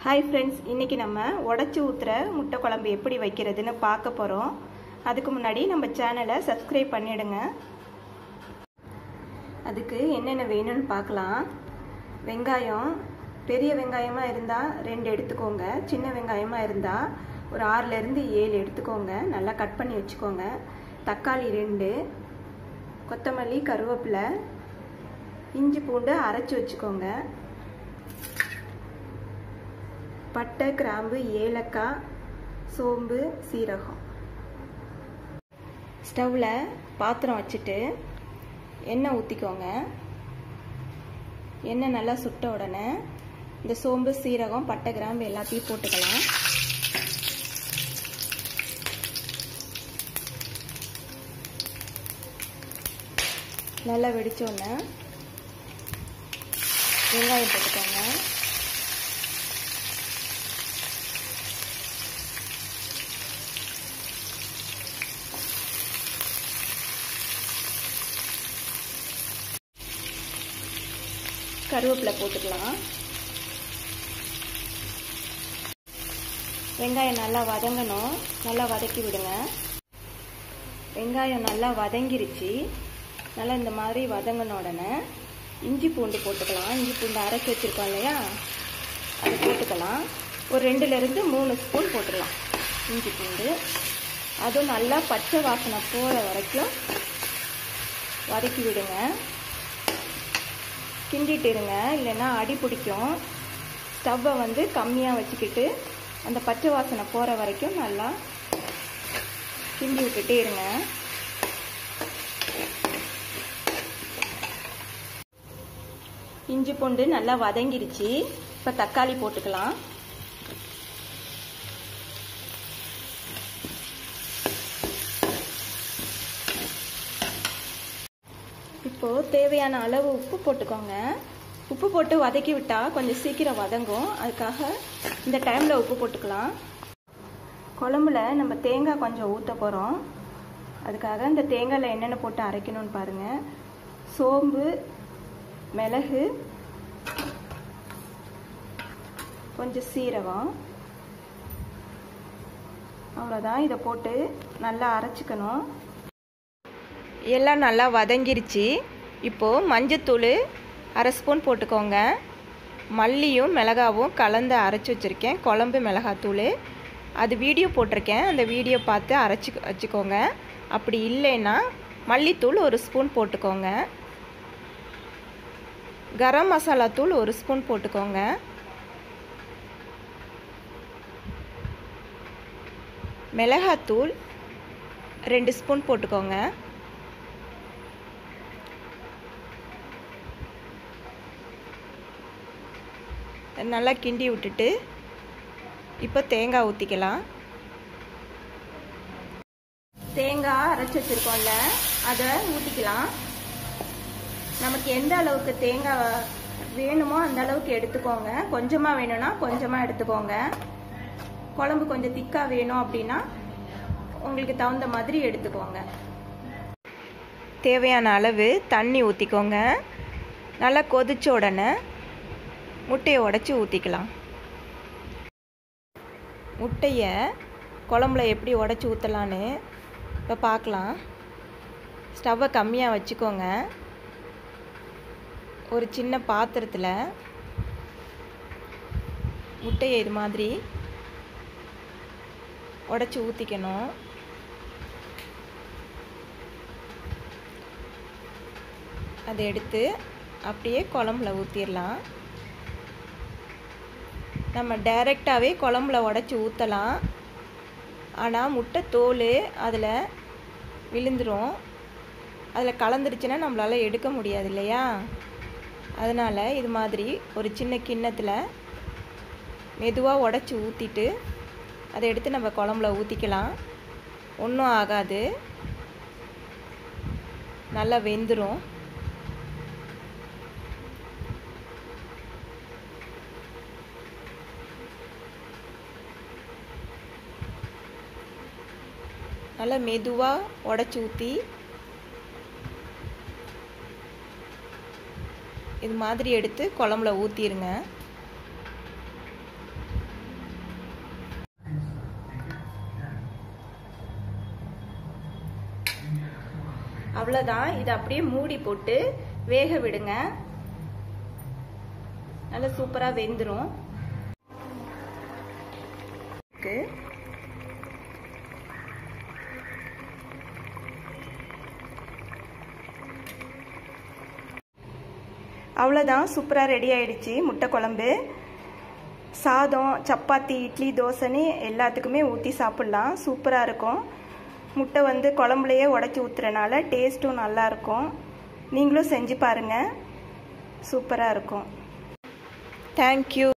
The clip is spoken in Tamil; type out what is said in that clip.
ஹாய் ஃப்ரெண்ட்ஸ் இன்றைக்கி நம்ம உடச்சி ஊற்றுற முட்டை குழம்பு எப்படி வைக்கிறதுன்னு பார்க்க போகிறோம் அதுக்கு முன்னாடி நம்ம சேனலை சப்ஸ்கிரைப் பண்ணிடுங்க அதுக்கு என்னென்ன வேணும்னு பார்க்கலாம் வெங்காயம் பெரிய வெங்காயமாக இருந்தால் ரெண்டு எடுத்துக்கோங்க சின்ன வெங்காயமாக இருந்தால் ஒரு ஆறுலேருந்து ஏழு எடுத்துக்கோங்க நல்லா கட் பண்ணி வச்சுக்கோங்க தக்காளி ரெண்டு கொத்தமல்லி கருவேப்பிலை இஞ்சி பூண்டு அரைச்சி வச்சுக்கோங்க பட்டை கிராம்பு ஏலக்காய் சோம்பு சீரகம் ஸ்டவ்வில் பாத்திரம் வச்சுட்டு எண்ணெய் ஊற்றிக்கோங்க எண்ணெய் நல்லா சுட்ட உடனே இந்த சோம்பு சீரகம் பட்டை கிராம்பு எல்லாத்தையும் போட்டுக்கலாம் நல்லா வெடித்தோடனே வெங்காயம் போட்டுக்கோங்க கருவேப்பிலை போட்டுக்கலாம் வெங்காயம் நல்லா வதங்கணும் நல்லா வதக்கி விடுங்க வெங்காயம் நல்லா வதங்கிருச்சு நல்லா இந்த மாதிரி வதங்கின உடனே இஞ்சி பூண்டு போட்டுக்கலாம் இஞ்சி பூண்டு அரைச்சி வச்சுருக்கோம் இல்லையா அதை போட்டுக்கலாம் ஒரு ரெண்டுலேருந்து மூணு ஸ்பூன் போட்டுக்கலாம் இஞ்சி பூண்டு அதுவும் நல்லா பச்சை வாசனை போகிற வரைக்கும் வதக்கி விடுங்க கிண்டிட்டு இருங்க இல்லைன்னா அடி பிடிக்கும் ஸ்டவ்வை வந்து கம்மியாக வச்சுக்கிட்டு அந்த பச்சை வாசனை போகிற வரைக்கும் நல்லா கிண்டி விட்டுட்டே இருங்க இஞ்சி பூண்டு நல்லா வதங்கிருச்சு இப்போ தக்காளி போட்டுக்கலாம் இப்போது தேவையான அளவு உப்பு போட்டுக்கோங்க உப்பு போட்டு வதக்கி விட்டால் கொஞ்சம் சீக்கிரம் வதங்கும் அதுக்காக இந்த டைமில் உப்பு போட்டுக்கலாம் குழம்புல நம்ம தேங்காய் கொஞ்சம் ஊற்ற போகிறோம் அதுக்காக இந்த தேங்காயில் என்னென்ன போட்டு அரைக்கணும்னு பாருங்கள் சோம்பு மிளகு கொஞ்சம் சீரகம் அவ்வளோதான் இதை போட்டு நல்லா அரைச்சிக்கணும் எல்லாம் நல்லா வதங்கிருச்சு இப்போது மஞ்சத்தூள் அரை ஸ்பூன் போட்டுக்கோங்க மல்லியும் மிளகாவும் கலந்து அரைச்சி வச்சுருக்கேன் குழம்பு மிளகாத்தூள் அது வீடியோ போட்டிருக்கேன் அந்த வீடியோ பார்த்து அரைச்சி வச்சுக்கோங்க அப்படி இல்லைன்னா மல்லித்தூள் ஒரு ஸ்பூன் போட்டுக்கோங்க கரம் மசாலா தூள் ஒரு ஸ்பூன் போட்டுக்கோங்க மிளகாத்தூள் ரெண்டு ஸ்பூன் போட்டுக்கோங்க நல்லா கிண்டி விட்டுட்டு இப்போ தேங்காய் ஊற்றிக்கலாம் தேங்காய் அரைச்சி வச்சுருக்கோம்ல அதை ஊற்றிக்கலாம் நமக்கு எந்த அளவுக்கு தேங்காய் வேணுமோ அந்த அளவுக்கு எடுத்துக்கோங்க கொஞ்சமாக வேணும்னா கொஞ்சமாக எடுத்துக்கோங்க குழம்பு கொஞ்சம் திக்காக வேணும் அப்படின்னா உங்களுக்கு தகுந்த மாதிரி எடுத்துக்கோங்க தேவையான அளவு தண்ணி ஊற்றிக்கோங்க நல்லா கொதிச்ச உடனே முட்டையை உடச்சி ஊற்றிக்கலாம் முட்டையை குழம்புல எப்படி உடச்சி ஊற்றலான்னு இப்போ பார்க்கலாம் ஸ்டவ்வை கம்மியாக வச்சுக்கோங்க ஒரு சின்ன பாத்திரத்தில் முட்டையை இது மாதிரி உடச்சி ஊற்றிக்கணும் அதை எடுத்து அப்படியே குழம்புல ஊற்றிடலாம் நம்ம டைரெக்டாகவே குழம்புல உடச்சி ஊற்றலாம் ஆனால் முட்டை தோல் அதில் விழுந்துடும் அதில் கலந்துருச்சுன்னா நம்மளால் எடுக்க முடியாது இல்லையா அதனால் இது மாதிரி ஒரு சின்ன கிண்ணத்தில் மெதுவாக உடச்சி ஊற்றிட்டு அதை எடுத்து நம்ம குழம்புல ஊற்றிக்கலாம் ஒன்றும் ஆகாது நல்லா வெந்துடும் நல்லா மெதுவாக உடச்சி ஊற்றி இது மாதிரி எடுத்து குழம்புல ஊற்றிடுங்க அவ்வளோதான் இதை அப்படியே மூடி போட்டு வேக விடுங்க நல்லா சூப்பராக வெந்துடும் அவ்வளோதான் சூப்பராக ரெடி ஆயிடுச்சு முட்டை குழம்பு சாதம் சப்பாத்தி இட்லி தோசைன்னு எல்லாத்துக்குமே ஊற்றி சாப்பிட்லாம் சூப்பராக இருக்கும் முட்டை வந்து குழம்புலையே உடச்சி ஊற்றுறனால டேஸ்ட்டும் நல்லாயிருக்கும் நீங்களும் செஞ்சு பாருங்கள் சூப்பராக இருக்கும் தேங்க்யூ